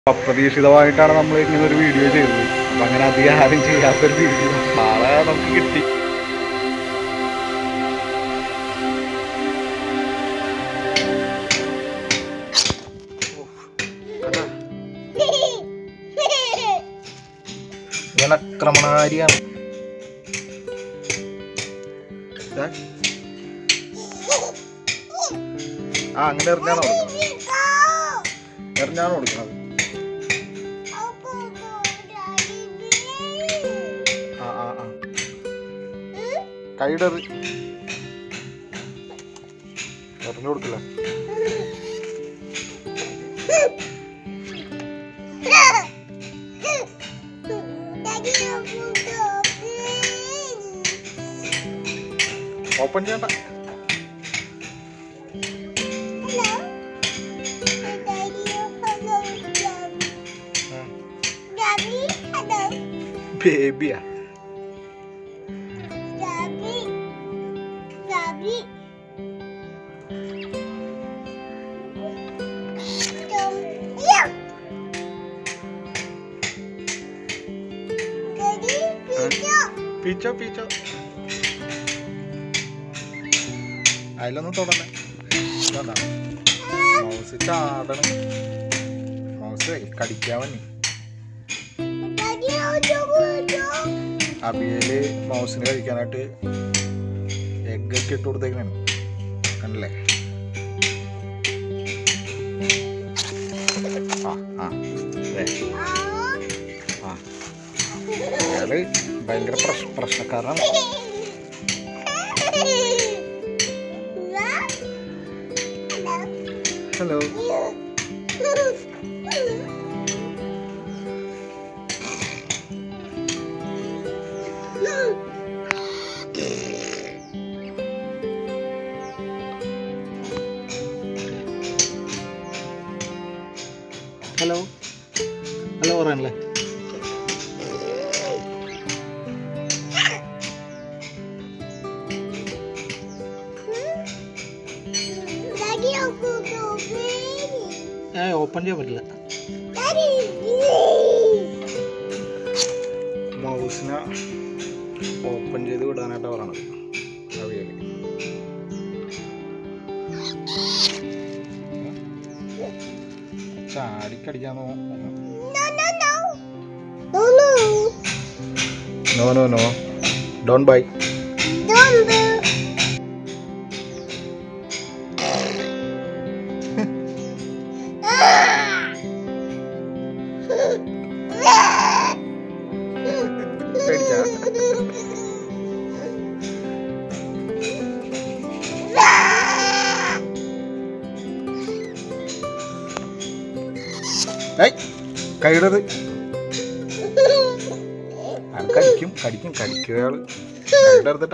അപ്രതീക്ഷിതമായിട്ടാണ് നമ്മൾ ഇങ്ങനെ ഒരു വീഡിയോ ചെയ്തത് അപ്പൊ അങ്ങനെ അധികം ആരും ചെയ്യാത്തൊരു വീഡിയോ നാളെ നമുക്ക് കിട്ടി ഇവൻ ആക്രമണകാരിയാണ് ഏ? ആ അങ്ങനെ എറിഞ്ഞാണോ കൊടുക്കുന്നത് എറിഞ്ഞാണോ കൊടുക്കുന്നത് ആ ആ ആ കൈയുടെ എറി എറിഞ്ഞു കൊടുക്കില്ല ഓപ്പൺ ചെയ്യണ്ട ബേബിയാ പീച്ചോ പീച്ചോ അതിലൊന്നും തൊടല്ലേ ഇതാണ്ടാ. മൗസ് ചാടണം മൗസ് കടിക്കാൻ വന്നി അബിയല് മൗസിന് കഴിക്കാനായിട്ട് എഗ് ഒക്കെ ഇട്ട് കൊടുത്തേക്കാണ് കണ്ടില്ലേ ആ ആ ദേ, ആ അയാള് ഭയങ്കര പ്രശ് പ്രശ്നക്കാരനാണ് ഹലോ ഹലോ ഹലോ പറയാനല്ലേ ഏ ഓപ്പൺ ചെയ്യാൻ പറ്റില്ല മൗസിനെ ഓപ്പൺ ചെയ്ത് വിടാനായിട്ടാണ് പറയണത് അവിയല് ചാടിക്കടിക്കാന്നോ no no no don't bye പേടിച്ചാ ഏയ് കൈയിടത് അത് കടിക്കും കടിക്കും കടിക്കുകയാള് കൈയിടരുതട്ടാ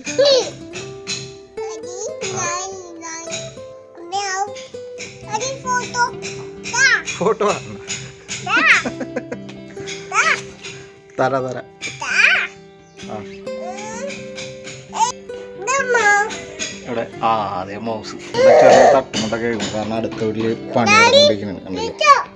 ഫോട്ടോ തര തര ആ ഇവിടെ ആ അതെ മൗസ് ഇവിടെ ചെറിയ തട്ടുമുട്ടൊക്കെ കേൾക്കും കാരണം അടുത്ത വീട്ടില് പണി നടന്നുകൊണ്ടിരിക്കുന്നത് കണ്ടില്ലേ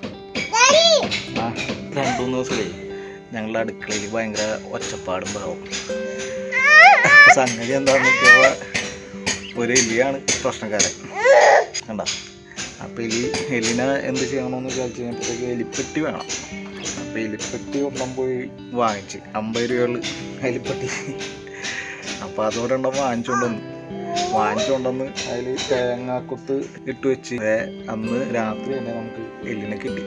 ആ രണ്ടു മൂന്ന് ദിവസമേ ഞങ്ങളുടെ അടുക്കളയിൽ ഭയങ്കര ഒച്ചപ്പാടും ബഹവും സംഗതി എന്താണെന്ന് വെച്ചാൽ ഒരു എലിയാണ് പ്രശ്നക്കാരൻ കണ്ട അപ്പം എലി എലിനെ എന്ത് ചെയ്യണമെന്ന് വിചാരിച്ചു കഴിഞ്ഞപ്പോഴത്തേക്ക് എലിപ്പെട്ടി വേണം അപ്പം എലിപ്പെട്ടി ഒരെണ്ണം പോയി വാങ്ങിച്ച് അമ്പത് രൂപകൾ എലിപ്പെട്ടി അപ്പം അതോടെ വാങ്ങിച്ചുകൊണ്ട് വന്നു വാങ്ങിച്ചുകൊണ്ടെന്ന് അതിൽ തേങ്ങാക്കൊത്ത് ഇട്ട് വെച്ച് ദേ അന്ന് രാത്രി തന്നെ നമുക്ക് എല്ലിനെ കിട്ടി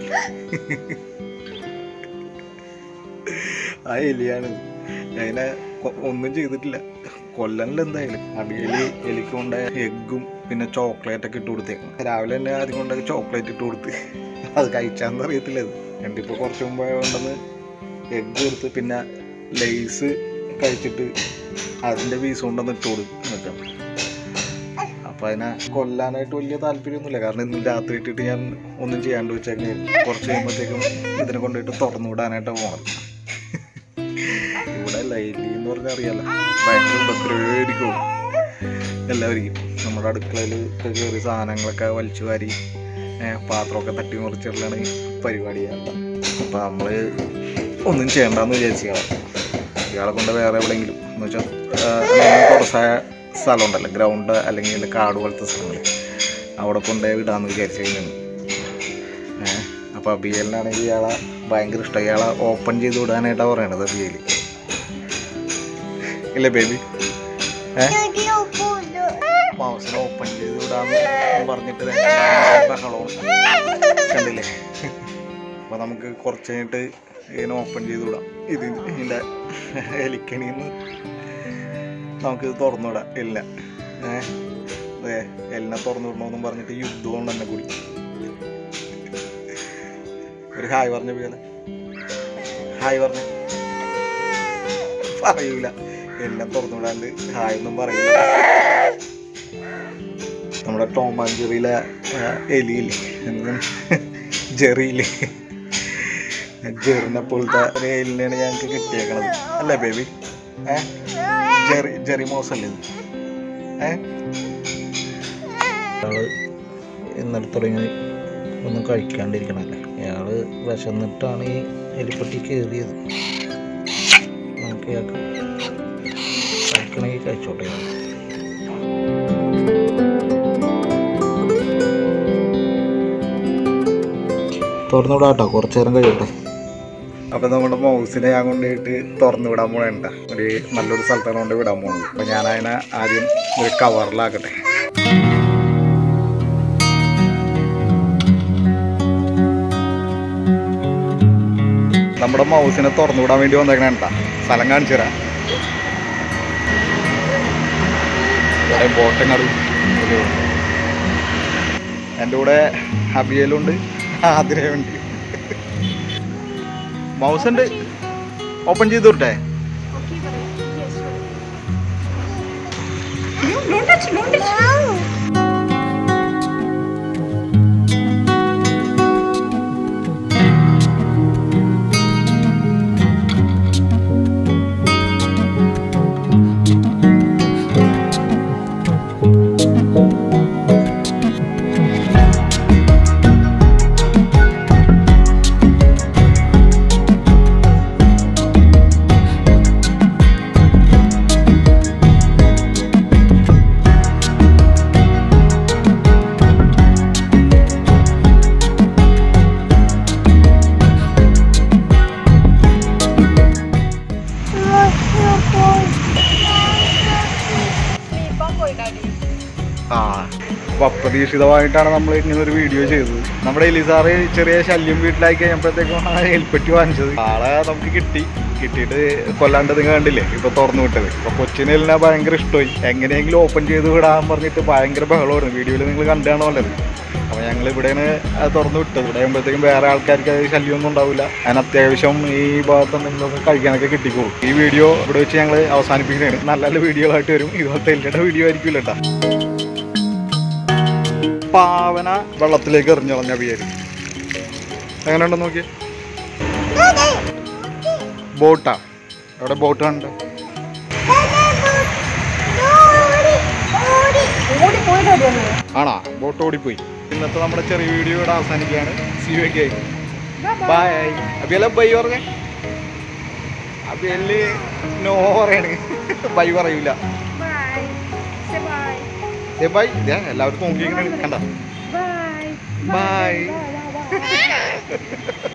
ആ എലിയാണ് അതിനെ കൊ- ഒന്നും ചെയ്തിട്ടില്ല കൊല്ലനിൽ എന്തായാലും അടിയല് എലിക്ക് കൊണ്ട് എഗ്ഗും പിന്നെ ചോക്ലേറ്റ് ഒക്കെ ഇട്ട് കൊടുത്തേക്കും രാവിലെ തന്നെ ആദ്യം കൊണ്ട് ചോക്ലേറ്റ് ഇട്ട് കൊടുത്ത് അത് കഴിച്ചാന്ന് അറിയത്തില്ല അത് എൻ്റെ ഇപ്പോൾ കുറച്ച് മുമ്പ് കൊണ്ടെന്ന് എഗ്ഗ് കൊടുത്ത് പിന്നെ ലേസ് കഴിച്ചിട്ട് അതിൻ്റെ പീസ് കൊണ്ടുവന്ന് ഇട്ട് കൊടുക്കും അപ്പൊ അതിനെ കൊല്ലാനായിട്ട് വലിയ താല്പര്യമൊന്നുമില്ല കാരണം ഇന്ന് രാത്രി ഇട്ടിട്ട് ഞാൻ ഒന്നും ചെയ്യാണ്ട് വെച്ചേക്കാൻ കുറച്ച് കഴിയുമ്പോഴത്തേക്കും ഇതിനെ കൊണ്ടുപോയിട്ട് തുറന്നു വിടാനായിട്ട് പോകണം ഇവിടെ ലൈലി എന്ന് പറഞ്ഞാൽ അറിയാലോ ഭയങ്കര ഉപദ്രവമായിരിക്കും എല്ലാവർക്കും നമ്മുടെ അടുക്കളയിൽ ഒക്കെ കയറി സാധനങ്ങളൊക്കെ വലിച്ചു വാരി ഏ, പാത്രമൊക്കെ തട്ടി മുറിച്ചിടലാണ് പരിപാടി ചെയ്യേണ്ട അപ്പം നമ്മൾ ഒന്നും ചെയ്യണ്ടെന്ന് വിചാരിച്ചാണ് ഇയാളെ കൊണ്ട് വേറെ എവിടെയെങ്കിലും എന്ന് വെച്ചാൽ തുറസായ സ്ഥലം ഉണ്ടല്ലോ ഗ്രൗണ്ട് അല്ലെങ്കിൽ കാട് പോലത്തെ സ്ഥലങ്ങൾ അവിടെ കൊണ്ടുപോയി വിടാമെന്ന് വിചാരിച്ചു കഴിഞ്ഞാണ് ഏഹ് അപ്പോൾ അബിയലിനാണെങ്കിൽ ഇയാളെ ഭയങ്കര ഇഷ്ടം ഇയാളെ ഓപ്പൺ ചെയ്ത് വിടാനായിട്ടാണ് പറയണത് അബിയൽ ഇല്ലേ ബേബി ഏഹ് മൗസിനെ ഓപ്പൺ ചെയ്ത് വിടാന്ന് പറഞ്ഞിട്ട് ദേ ഭയങ്കര ബഹളമാണ് കണ്ടില്ലേ അപ്പോൾ നമുക്ക് കുറച്ച് കഴിഞ്ഞിട്ട് ഇതിനെ ഓപ്പൺ ചെയ്ത് വിടാം ഇത് ഇതിൻ്റെ എലിക്കണിന്ന് നമുക്ക് ഇത് തുറന്നു വിടാം എല്ല ഏഹ് അതെ എല്ലാം തുറന്നു വിടണമെന്നും പറഞ്ഞിട്ട് യുദ്ധം കൊണ്ട് തന്നെ കൂടി ഒരു ഹായ് പറഞ്ഞ പോലെ ഹായ് പറഞ്ഞ പറയൂല എല്ലാം തുറന്നു വിടാണ്ട് ഹായ് ഒന്നും പറയൂല നമ്മുടെ ടോം ആൻഡ് ജെറിയിലെ ആ, എലിയില്ലേ എന്താണ് ജെറിയില്ലേ ജെറിനെ പോലത്തെ ഒരു എലിനെയാണ് ഞങ്ങൾക്ക് കിട്ടിയേക്കണത് അല്ലേ ബേബി ഏ ജെറി ജെറി മോസ് അല്ലേ ഇത് ഏ അയാള് ഇന്നലെ തുടങ്ങി ഒന്നും കഴിക്കാണ്ടിരിക്കണല്ലേ അയാള് വിശന്നിട്ടാണ് ഈ എലിപ്പെട്ടി കയറിയത് നമുക്ക് ഇയാൾക്ക് കഴിക്കണമെങ്കിൽ കഴിച്ചോട്ടെ ഇയാള്. തുറന്നു വിടാം കേട്ടോ കുറച്ച് നേരം കഴിയട്ടെ അപ്പൊ നമ്മുടെ മൗസിനെ ഞാൻ കൊണ്ടുപോയിട്ട് തുറന്നു വിടാൻ പോണേണ്ട ഒരു നല്ലൊരു സ്ഥലത്താണ് കൊണ്ട് വിടാൻ പോകുന്നത് അപ്പൊ ഞാൻ അതിനെ ആദ്യം ഒരു കവറിലാക്കട്ടെ നമ്മുടെ മൗസിനെ തുറന്നു വിടാൻ വേണ്ടി വന്നേക്കണേണ്ട സ്ഥലം കാണിച്ചു തരാം ഇവിടെ ബോട്ടങ്ങാട് എൻ്റെ കൂടെ ഹബിയലുണ്ട് ആതിരയുണ്ട് മൗസ് ഉണ്ട് ഓപ്പൺ ചെയ്ത് വിട്ടെ ആ അപ്പൊ അപ്രതീക്ഷിതമായിട്ടാണ് നമ്മൾ ഇങ്ങനെ ഒരു വീഡിയോ ചെയ്തത് നമ്മുടെ എലിസാറ് ചെറിയ ശല്യം വീട്ടിലായി കഴിഞ്ഞപ്പോഴത്തേക്കും ആ എലിപ്പെട്ടി വാങ്ങിച്ചത് ആളെ നമുക്ക് കിട്ടി കിട്ടിയിട്ട് കൊല്ലാണ്ട് നിങ്ങൾ കണ്ടില്ലേ ഇപ്പൊ തുറന്നു വിട്ടത് അപ്പൊ കൊച്ചിനെ എല്ലാം ഭയങ്കര ഇഷ്ടമായി എങ്ങനെയെങ്കിലും ഓപ്പൺ ചെയ്ത് വിടാൻ പറഞ്ഞിട്ട് ഭയങ്കര ബഹളമായിരുന്നു വീഡിയോയിൽ നിങ്ങൾ കണ്ടാണ് നല്ലത് അപ്പൊ ഞങ്ങൾ ഇവിടെയാണ് അത് തുറന്നു വിട്ടത് ഇവിടെ ആകുമ്പോഴത്തേക്കും വേറെ ആൾക്കാർക്ക് അത് ശല്യമൊന്നും ഉണ്ടാവില്ല അതിന് അത്യാവശ്യം ഈ ഭാഗത്ത് എന്തെങ്കിലുമൊക്കെ കഴിക്കാനൊക്കെ കിട്ടിക്കോളും ഈ വീഡിയോ ഇവിടെ വെച്ച് ഞങ്ങൾ അവസാനിപ്പിക്കുന്നതാണ് നല്ല നല്ല വീഡിയോകളായിട്ട് വരും ഇതുപോലത്തെ എല്ലിയുടെ വീഡിയോ ആയിരിക്കില്ല കേട്ടോ പാവന വെള്ളത്തിലേക്ക് എറിഞ്ഞളഞ്ഞ പേര് എങ്ങനെയുണ്ടെന്ന് നോക്കി ബോട്ടാ എവിടെ ബോട്ട് കണ്ട ആണോ ബോട്ട് ഓടിപ്പോയി ഇന്നത്തെ നമ്മുടെ ചെറിയ വീഡിയോ ഇവിടെ അവസാനിക്കുകയാണ് സി യു ഒക്കെ ബൈ അബിയല്ല ബൈ പറഞ്ഞേ അബിയല് നോ പറയാണ് ബൈ പറയൂല Bye. Say bye. ഏ ബൈ എല്ലാവരും നോക്കിയിരിക്കണ കണ്ട Bye. Bye Bye. Bye. Bye.